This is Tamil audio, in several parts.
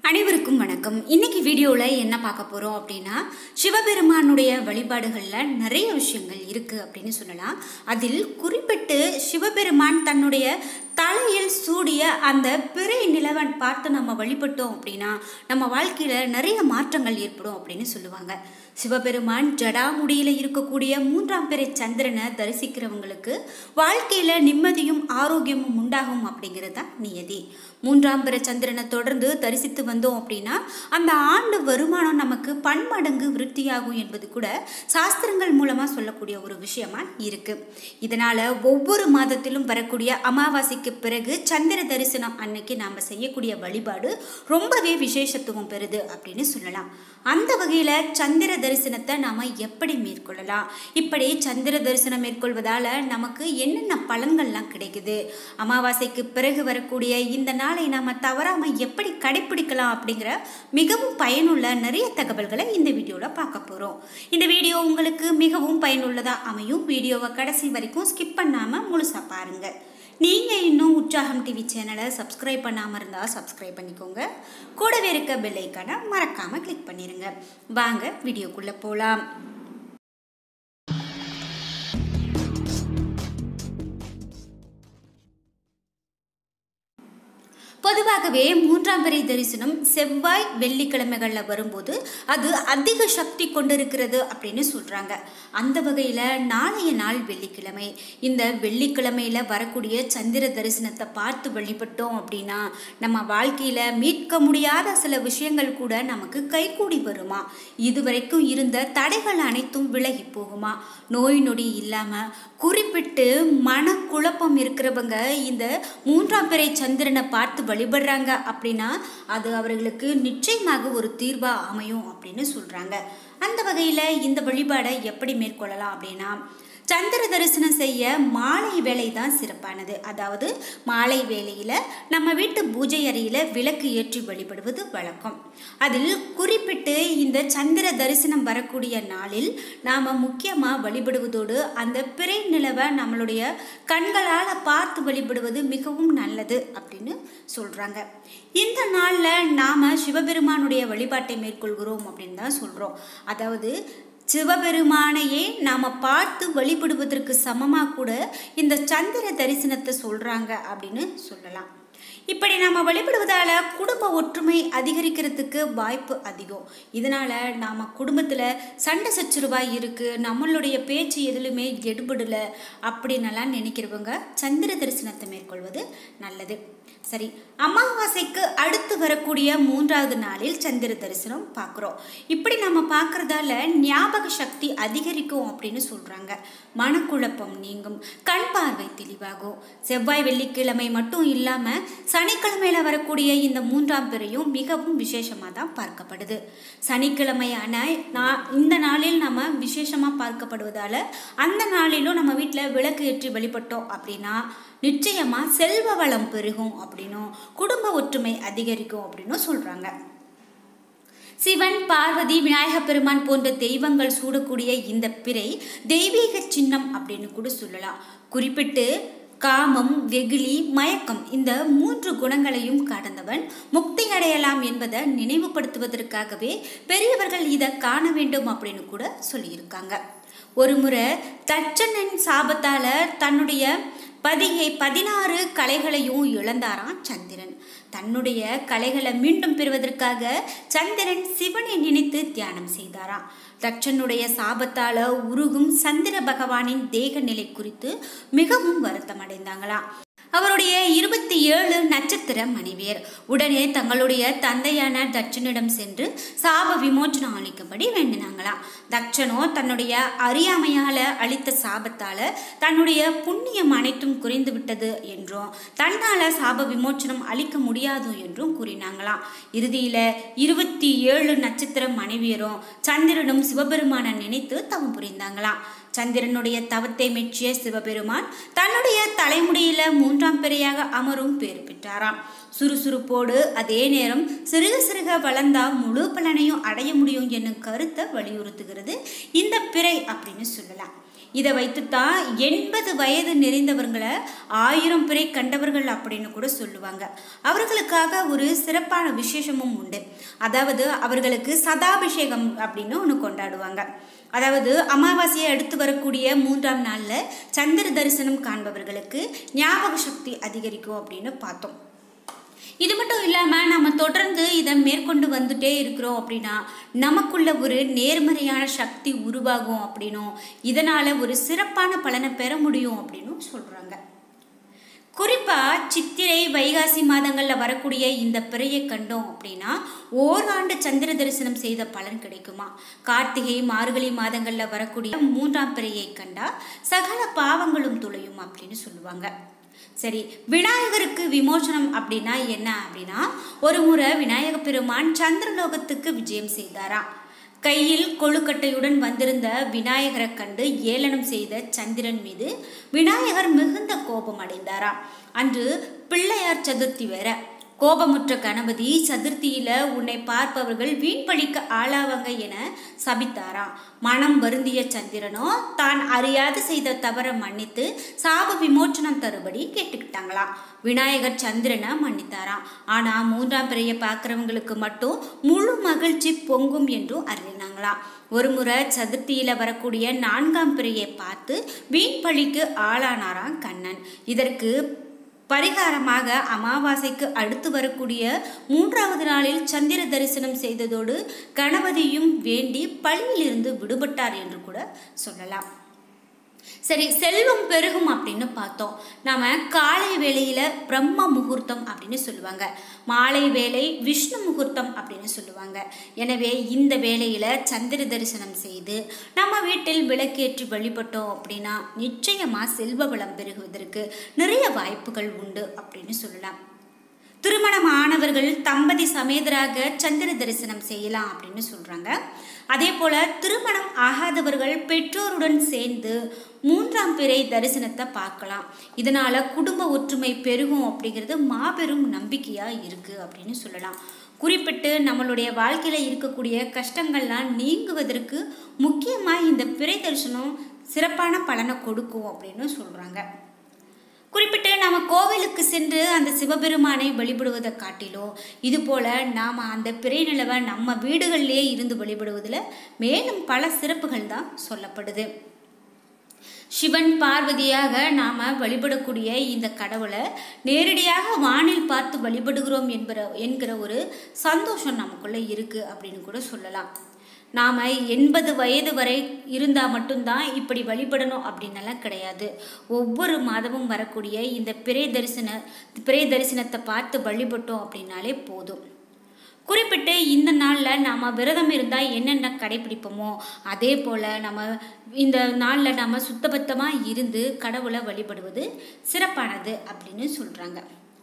அனைவருக்கும் வணக்கம் இன்னைக்கு வீடியோவில் என்ன பார்க்க போகிறோம் அப்படின்னா சிவபெருமானுடைய வழிபாடுகளில் நிறைய விஷயங்கள் இருக்குது அப்படின்னு சொல்லலாம் அதில் குறிப்பிட்டு சிவபெருமான் தன்னுடைய தலையில் சூடிய அந்த பிறை நிலவன் பார்த்து நம்ம வழிபட்டோம் அப்படின்னா நம்ம வாழ்க்கையில் நிறைய மாற்றங்கள் ஏற்படும் அப்படின்னு சொல்லுவாங்க சிவபெருமான் ஜடாமுடியில் இருக்கக்கூடிய மூன்றாம் பிறை சந்திரனை தரிசிக்கிறவங்களுக்கு வாழ்க்கையில் நிம்மதியும் ஆரோக்கியமும் உண்டாகும் அப்படிங்கிறது தான் நியதி மூன்றாம் பிறை சந்திரனை தொடர்ந்து தரிசித்து வந்தோம் அப்படின்னா அந்த ஆண்டு வருமானம் நமக்கு பன்மடங்கு விருத்தியாகும் என்பது கூட சாஸ்திரங்கள் மூலமாக சொல்லக்கூடிய ஒரு விஷயமா இருக்கு இதனால ஒவ்வொரு மாதத்திலும் வரக்கூடிய அமாவாசைக்கு பிறகு சந்திர தரிசனம் அன்னைக்கு நாம் செய்யக்கூடிய வழிபாடு ரொம்பவே விசேஷத்துவம் பெறுது அப்படின்னு சொல்லலாம் அந்த வகையில் சந்திர தரிசனத்தை நாம் எப்படி மேற்கொள்ளலாம் இப்படி சந்திர தரிசனம் மேற்கொள்வதால் நமக்கு என்னென்ன பலன்கள்லாம் கிடைக்குது அமாவாசைக்கு பிறகு வரக்கூடிய இந்த நாளை நாம் தவறாமல் எப்படி கடைப்பிடிக்கலாம் அப்படிங்கிற மிகவும் பயனுள்ள நிறைய தகவல்களை இந்த வீடியோவில் பார்க்க போகிறோம் இந்த வீடியோ உங்களுக்கு மிகவும் பயனுள்ளதாக அமையும் வீடியோவை கடைசி வரைக்கும் ஸ்கிப் பண்ணாமல் முழுசாக பாருங்கள் நீங்கள் இன்னும் உற்சாகம் டிவி சேனலை சப்ஸ்கிரைப் பண்ணாமல் இருந்தால் சப்ஸ்கிரைப் பண்ணிக்கோங்க கூடவே இருக்க பெல் ஐக்கானை மறக்காமல் கிளிக் பண்ணிடுங்க வாங்க வீடியோக்குள்ளே போகலாம் பொதுவாகவே மூன்றாம் பிறை தரிசனம் செவ்வாய் வெள்ளிக்கிழமைகளில் வரும்போது அது அதிக சக்தி கொண்டிருக்கிறது அப்படின்னு சொல்கிறாங்க அந்த வகையில் நாளைய நாள் வெள்ளிக்கிழமை இந்த வெள்ளிக்கிழமையில் வரக்கூடிய சந்திர தரிசனத்தை பார்த்து வழிபட்டோம் அப்படின்னா நம்ம வாழ்க்கையில் மீட்க முடியாத சில விஷயங்கள் கூட நமக்கு கைகூடி வருமா இதுவரைக்கும் இருந்த தடைகள் அனைத்தும் விலகி போகுமா நோய் நொடி இல்லாமல் குறிப்பிட்டு மனக்குழப்பம் இருக்கிறவங்க இந்த மூன்றாம் பிறை சந்திரனை பார்த்து வழிபடுறாங்க அப்படின்னா அது அவர்களுக்கு நிச்சயமாக ஒரு தீர்வாக அமையும் அப்படின்னு சொல்கிறாங்க அந்த வகையில் இந்த வழிபாடை எப்படி மேற்கொள்ளலாம் அப்படின்னா சந்திர தரிசனம் செய்ய மாலை வேலை தான் சிறப்பானது அதாவது மாலை வேளையில் நம்ம வீட்டு பூஜை அறையில் விளக்கு ஏற்றி வழிபடுவது வழக்கம் அதில் குறிப்பிட்டு இந்த சந்திர தரிசனம் வரக்கூடிய நாளில் நாம் முக்கியமாக வழிபடுவதோடு அந்த பிறை நிலவை நம்மளுடைய கண்களால் பார்த்து வழிபடுவது மிகவும் நல்லது அப்படின்னு சொல்கிறாங்க இந்த நாளில் நாம் சிவபெருமானுடைய வழிபாட்டை மேற்கொள்கிறோம் அப்படின்னு தான் சொல்கிறோம் அதாவது சிவபெருமானையே நாம் பார்த்து வழிபடுவதற்கு சமமாக கூட இந்த சந்திர தரிசனத்தை சொல்கிறாங்க அப்படின்னு சொல்லலாம் இப்படி நம்ம வழிபடுவதால் குடும்ப ஒற்றுமை அதிகரிக்கிறதுக்கு வாய்ப்பு அதிகம் இதனால் நாம் குடும்பத்தில் சண்டை சச்சுருவாய் இருக்குது நம்மளுடைய பேச்சு எதுலையுமே எடுபடலை அப்படின்னலாம் நினைக்கிறவங்க சந்திர தரிசனத்தை மேற்கொள்வது நல்லது சரி அமாவாசைக்கு அடுத்து வரக்கூடிய மூன்றாவது நாளில் சந்திர தரிசனம் பார்க்குறோம் இப்படி நம்ம பார்க்குறதால ஞாபக சக்தி அதிகரிக்கும் அப்படின்னு சொல்கிறாங்க மனக்குழப்பம் நீங்கும் கண் பார்வை தெளிவாகும் செவ்வாய் வெள்ளிக்கிழமை மட்டும் இல்லாமல் சனிக்கிழமையில் வரக்கூடிய இந்த மூன்றாம் பிறையும் மிகவும் விசேஷமாக தான் பார்க்கப்படுது சனிக்கிழமையான நான் இந்த நாளில் நம்ம விசேஷமாக பார்க்கப்படுவதால் அந்த நாளிலும் நம்ம வீட்டில் விளக்கு ஏற்றி வழிபட்டோம் அப்படின்னா நிச்சயமாக செல்வ வளம் பெருகும் அப்படின்னும் குடும்ப ஒற்றுமை அதிகரிக்கும் அப்படின்னும் சொல்கிறாங்க சிவன் பார்வதி விநாயக பெருமான் போன்ற தெய்வங்கள் சூடக்கூடிய இந்த பிறை தெய்வீக சின்னம் அப்படின்னு கூட சொல்லலாம் குறிப்பிட்டு காமம் வெகுளி மயக்கம் இந்த மூன்று குணங்களையும் கடந்தவன் முக்தி அடையலாம் என்பதை நினைவுபடுத்துவதற்காகவே பெரியவர்கள் இதை காண வேண்டும் அப்படின்னு கூட சொல்லியிருக்காங்க ஒரு முறை தச்சனின் சாபத்தால் தன்னுடைய பதிகை பதினாறு கலைகளையும் இழந்தாராம் சந்திரன் தன்னுடைய கலைகளை மீண்டும் பெறுவதற்காக சந்திரன் சிவனை நினைத்து தியானம் செய்தாராம் தட்சனுடைய சாபத்தால உருகும் சந்திர பகவானின் தேக நிலை குறித்து மிகவும் வருத்தம் அடைந்தாங்களாம் அவருடைய இருபத்தி ஏழு நட்சத்திர மனைவியர் உடனே தங்களுடைய தந்தையான தட்சனிடம் சென்று சாப விமோச்சனம் அளிக்கும்படி வேண்டினாங்களாம் தட்சனோ தன்னுடைய அறியாமையால அளித்த சாபத்தால தன்னுடைய புண்ணியம் அனைத்தும் குறைந்து விட்டது என்றும் தன்னால சாப விமோச்சனம் அளிக்க முடியாது என்றும் கூறினாங்களாம் இறுதியில இருபத்தி ஏழு நட்சத்திர மனைவியரும் சந்திரனும் சிவபெருமானை நினைத்து தவம் புரிந்தாங்களாம் சந்திரனுடைய தவத்தை மெச்சிய சிவபெருமான் தன்னுடைய தலைமுடியில மூன்றாம் பிறையாக அமரும் பேர் பெற்றாராம் சுறுசுறுப்போடு அதே நேரம் சிறுக சிறுக வளர்ந்தா முழு பலனையும் அடைய முடியும் என்னும் கருத்தை வலியுறுத்துகிறது இந்த பிறை அப்படின்னு சொல்லலாம் இதை வைத்துத்தான் எண்பது வயது நிறைந்தவர்களை ஆயிரம் பிறை கண்டவர்கள் அப்படின்னு கூட சொல்லுவாங்க அவர்களுக்காக ஒரு சிறப்பான விசேஷமும் உண்டு அதாவது அவர்களுக்கு சதாபிஷேகம் அப்படின்னு ஒன்று கொண்டாடுவாங்க அதாவது அமாவாசையை அடுத்து வரக்கூடிய மூன்றாம் நாளில் சந்திர தரிசனம் காண்பவர்களுக்கு ஞாபக சக்தி அதிகரிக்கும் அப்படின்னு பார்த்தோம் இது மட்டும் இல்லாமல் நம்ம தொடர்ந்து இதை மேற்கொண்டு வந்துட்டே இருக்கிறோம் அப்படின்னா நமக்குள்ள ஒரு நேர்மறையான சக்தி உருவாகும் அப்படின்னும் இதனால் ஒரு சிறப்பான பலனை பெற முடியும் அப்படின்னும் சொல்கிறாங்க குறிப்பாக சித்திரை வைகாசி மாதங்களில் வரக்கூடிய இந்த பிறையை கண்டோம் அப்படின்னா ஓராண்டு சந்திர தரிசனம் செய்த பலன் கிடைக்குமா கார்த்திகை மார்கழி மாதங்களில் வரக்கூடிய மூன்றாம் பிறையை கண்டா சகல பாவங்களும் துளையும் அப்படின்னு சொல்லுவாங்க சரி விநாயகருக்கு விமோசனம் அப்படின்னா என்ன அப்படின்னா ஒரு முறை விநாயக பெருமான் சந்திரலோகத்துக்கு விஜயம் செய்தாராம் கையில் கொழுக்கட்டையுடன் வந்திருந்த விநாயகரை கண்டு ஏளனம் செய்த சந்திரன் மீது விநாயகர் மிகுந்த கோபம் அடைந்தாராம் அன்று பிள்ளையார் சதுர்த்தி வேற கோபமுற்ற கணபதி சதுர்த்தியில உன்னை பார்ப்பவர்கள் வீண் பழிக்க ஆளாவாங்க என சபித்தாராம் மனம் வருந்திய சந்திரனோ தான் அறியாது செய்த தவறை மன்னித்து சாப விமோச்சனம் தருபடி கேட்டுக்கிட்டாங்களாம் விநாயகர் சந்திரனை மன்னித்தாராம் ஆனா மூன்றாம் பிறையை பார்க்குறவங்களுக்கு மட்டும் முழு மகிழ்ச்சி பொங்கும் என்றும் அறிவினாங்களாம் ஒரு முறை சதுர்த்தியில வரக்கூடிய நான்காம் பிறையை பார்த்து வீண் பழிக்கு ஆளானாராம் கண்ணன் இதற்கு பரிகாரமாக அமாவாசைக்கு அடுத்து வரக்கூடிய மூன்றாவது நாளில் சந்திர தரிசனம் செய்ததோடு கணபதியும் வேண்டி பழியிலிருந்து விடுபட்டார் என்று கூட சொல்லலாம் சரி செல்வம் பெருகும் அப்படின்னு பார்த்தோம் நாம காலை வேளையில பிரம்ம முகூர்த்தம் அப்படின்னு சொல்லுவாங்க மாலை வேலை விஷ்ணு முகூர்த்தம் அப்படின்னு சொல்லுவாங்க எனவே இந்த வேளையில சந்திர தரிசனம் செய்து நம்ம வீட்டில் விளக்கேற்றி வழிபட்டோம் அப்படின்னா நிச்சயமா செல்வ வளம் பெருகுவதற்கு நிறைய வாய்ப்புகள் உண்டு அப்படின்னு சொல்லலாம் திருமணம் ஆனவர்கள் தம்பதி சமேதராக சந்திர தரிசனம் செய்யலாம் அப்படின்னு சொல்றாங்க அதே போல திருமணம் ஆகாதவர்கள் பெற்றோருடன் சேர்ந்து மூன்றாம் பிறை தரிசனத்தை பார்க்கலாம் இதனால குடும்ப ஒற்றுமை பெருகும் அப்படிங்கிறது மாபெரும் நம்பிக்கையா இருக்கு அப்படின்னு சொல்லலாம் குறிப்பிட்டு நம்மளுடைய வாழ்க்கையில இருக்கக்கூடிய கஷ்டங்கள்லாம் நீங்குவதற்கு முக்கியமா இந்த பிறை தரிசனம் சிறப்பான பலனை கொடுக்கும் அப்படின்னு சொல்றாங்க குறிப்பிட்டு நம்ம கோவிலுக்கு சென்று அந்த சிவபெருமானை வழிபடுவதை காட்டிலும் இது போல நாம் அந்த பிறை நிலவை நம்ம வீடுகளிலே இருந்து வழிபடுவதில் மேலும் பல சிறப்புகள் தான் சொல்லப்படுது சிவன் பார்வதியாக நாம் வழிபடக்கூடிய இந்த கடவுளை நேரடியாக வானில் பார்த்து வழிபடுகிறோம் என்பற என்கிற ஒரு சந்தோஷம் நமக்குள்ளே இருக்குது அப்படின்னு கூட சொல்லலாம் நாம் எண்பது வயது வரை இருந்தால் மட்டும்தான் இப்படி வழிபடணும் அப்படின்னெல்லாம் கிடையாது ஒவ்வொரு மாதமும் வரக்கூடிய இந்த பிறை தரிசன பிறை தரிசனத்தை பார்த்து வழிபட்டோம் அப்படின்னாலே போதும் குறிப்பிட்டு இந்த நாளில் நாம் விரதம் இருந்தால் என்னென்ன கடைபிடிப்போமோ அதே போல் நம்ம இந்த நாளில் நம்ம சுத்தபத்தமாக இருந்து கடவுளை வழிபடுவது சிறப்பானது அப்படின்னு சொல்கிறாங்க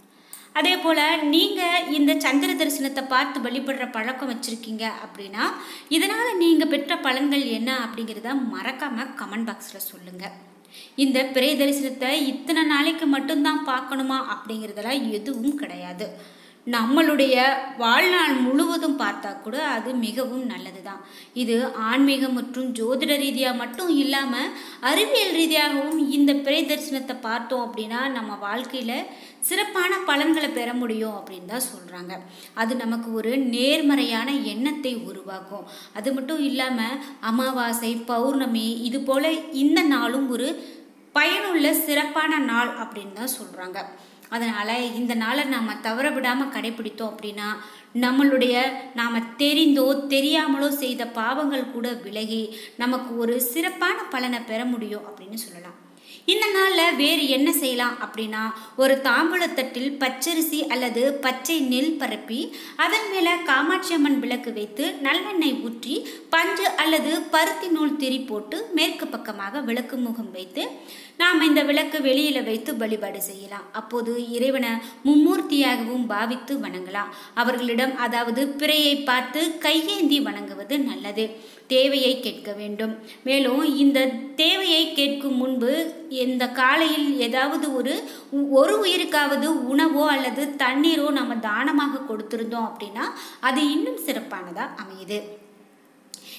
அதே போல் நீங்கள் இந்த சந்திர தரிசனத்தை பார்த்து வழிபடுற பழக்கம் வச்சுருக்கீங்க அப்படின்னா இதனால் நீங்கள் பெற்ற பலன்கள் என்ன அப்படிங்கிறத மறக்காமல் கமெண்ட் பாக்ஸில் சொல்லுங்கள் இந்த பிறை தரிசனத்தை இத்தனை நாளைக்கு மட்டும்தான் பார்க்கணுமா அப்படிங்கிறதெல்லாம் எதுவும் கிடையாது நம்மளுடைய வாழ்நாள் முழுவதும் பார்த்தா கூட அது மிகவும் நல்லது தான் இது ஆன்மீகம் மற்றும் ஜோதிட ரீதியாக மட்டும் இல்லாமல் அறிவியல் ரீதியாகவும் இந்த பிறை தரிசனத்தை பார்த்தோம் அப்படின்னா நம்ம வாழ்க்கையில் சிறப்பான பலன்களை பெற முடியும் அப்படின்னு தான் சொல்கிறாங்க அது நமக்கு ஒரு நேர்மறையான எண்ணத்தை உருவாக்கும் அது மட்டும் இல்லாமல் அமாவாசை பௌர்ணமி இது போல் இந்த நாளும் ஒரு பயனுள்ள சிறப்பான நாள் அப்படின்னு தான் சொல்கிறாங்க அதனால் இந்த நாளை நாம் தவற விடாமல் கடைபிடித்தோம் அப்படின்னா நம்மளுடைய நாம் தெரிந்தோ தெரியாமலோ செய்த பாவங்கள் கூட விலகி நமக்கு ஒரு சிறப்பான பலனை பெற முடியும் அப்படின்னு சொல்லலாம் இந்த நாளில் வேறு என்ன செய்யலாம் அப்படின்னா ஒரு தாம்பூலத்தட்டில் பச்சரிசி அல்லது பச்சை நெல் பரப்பி அதன் மேலே காமாட்சி அம்மன் விளக்கு வைத்து நல்லெண்ணெய் ஊற்றி பஞ்சு அல்லது பருத்தி நூல் திரி போட்டு மேற்கு பக்கமாக விளக்கு முகம் வைத்து நாம் இந்த விளக்கு வெளியில் வைத்து வழிபாடு செய்யலாம் அப்போது இறைவனை மும்மூர்த்தியாகவும் பாவித்து வணங்கலாம் அவர்களிடம் அதாவது பிறையை பார்த்து கையேந்தி வணங்குவது நல்லது தேவையை கேட்க வேண்டும் மேலும் இந்த தேவையை கேட்கும் முன்பு இந்த காலையில் ஏதாவது ஒரு ஒரு உயிருக்காவது உணவோ அல்லது தண்ணீரோ நம்ம தானமாக கொடுத்துருந்தோம் அப்படின்னா அது இன்னும் சிறப்பானதாக அமையுது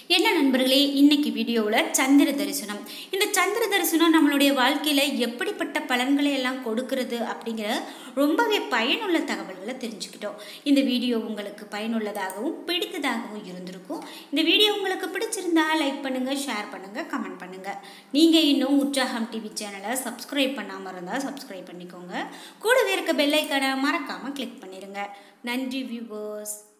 என்ன நண்பர்களே இன்னைக்கு வீடியோவில் சந்திர தரிசனம் இந்த சந்திர தரிசனம் நம்மளுடைய வாழ்க்கையில் எப்படிப்பட்ட பலன்களை எல்லாம் கொடுக்கிறது அப்படிங்கிற ரொம்பவே பயனுள்ள தகவல்களை தெரிஞ்சுக்கிட்டோம் இந்த வீடியோ உங்களுக்கு பயனுள்ளதாகவும் பிடித்ததாகவும் இருந்திருக்கும் இந்த வீடியோ உங்களுக்கு பிடிச்சிருந்தா லைக் பண்ணுங்கள் ஷேர் பண்ணுங்கள் கமெண்ட் பண்ணுங்கள் நீங்கள் இன்னும் உற்சாகம் டிவி சேனலை சப்ஸ்கிரைப் பண்ணாமல் இருந்தால் சப்ஸ்கிரைப் பண்ணிக்கோங்க கூடவே இருக்க பெல்லைக்கான மறக்காமல் கிளிக் பண்ணிடுங்க நன்றி வியூவர்ஸ்